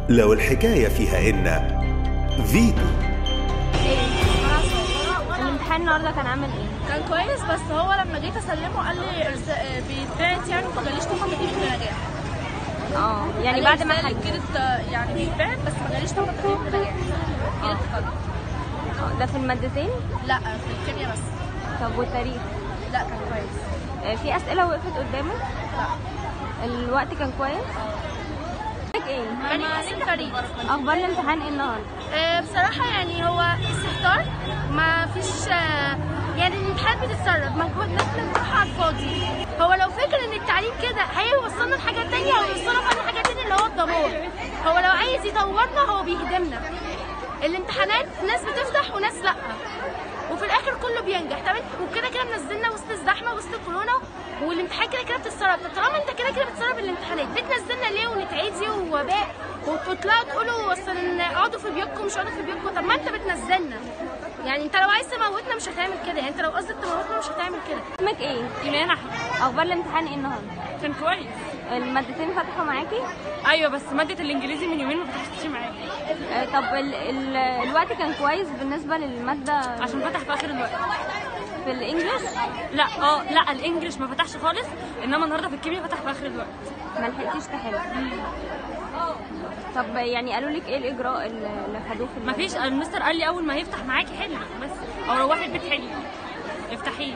لو الحكاية فيها إن فيتو الامتحان النهارده كان عامل ايه؟ كان كويس بس هو لما جيت اسلمه قال لي إرز- آه، بيتبعت يعني وما جاليش طاقه تقييم للنجاح اه يعني قال لي بعد ما رسالة حل كده آه، يعني بيتبعت بس ما جاليش طاقه تقييم للنجاح كده التقدم آه، ده في المادتين لا في الكيمياء بس طب والتاريخ لا كان كويس آه، في اسئله وقفت قدامه لا الوقت كان كويس لك ايه يعني اسم فريد اخبار الامتحان ايه النهارده آه، بصراحة يعني هو استهتار ما فيش آه، يعني الامتحانات بتتسرب مجهودنا بنروح على الفاضي هو لو فكر ان التعليم كده هيوصلنا لحاجة تانية هيوصلنا فعلا حاجة تانية اللي هو الدمار هو لو عايز يطورنا هو بيهدمنا الامتحانات ناس بتفتح وناس لا وفي الاخر كله بينجح طب انت وكده كده منزلنا وسط الزحمه وسط الكورونا والامتحان كده كده بتتسرب طب طالما انت كده كده بتسرب الامتحانات بتنزلنا ليه ونتعدي ووباء وتطلعوا تقولوا اصل اقعدوا في بيوتكم مش اقعدوا في بيوتكم طب ما انت بتنزلنا يعني انت لو عايز تموتنا مش هتعمل كده يعني انت لو قصدك تموتنا مش هتعمل كده اسمك ايه ايمان احمد اخبار الامتحان ايه النهارده كان كويس المادتين فتحوا معاكي ايوه بس ماده الانجليزي من يومين ما فتحتش معايا آه، طب ال ال الوقت كان كويس بالنسبه للماده عشان فتح في اخر الوقت في الانجليش لا اه لا الانجليش ما فتحش خالص انما النهارده في الكيمياء فتح في اخر الوقت ما لحقتيش تحل طب يعني قالوا لك ايه الاجراء اللي اللي خدوه في ما فيش المستر قال لي اول ما يفتح معاكي حلي بس او روحي البيت حلي افتحيه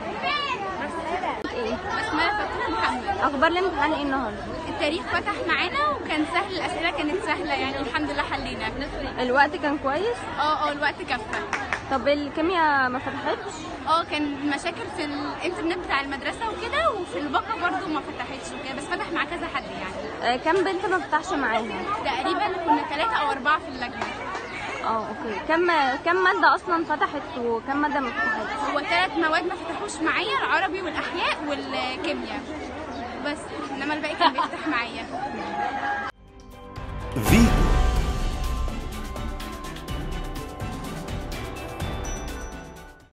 ايه اسماء فتحي محمد اخبار الامتحان ايه النهارده التاريخ فتح معانا وكان سهل الاسئله كانت سهله يعني الحمد لله حلينا الوقت كان كويس اه اه الوقت كفى طب الكيمياء ما فتحتش اه كان مشاكل في الانترنت بتاع المدرسه وكده وفي الباقه برضو ما فتحتش وكده بس فتح مع كذا حد يعني آه، كم بنت ما فتحش معاها تقريبا كنا ثلاثه او اربعه في اللجنه اه اوكي كم كم ماده اصلا فتحت وكم ماده ما فتحتش هو ثلاث مواد ما فتحوش معايا العربي والاحياء والكيمياء بس انما الباقي كان بيفتح معايا فيتو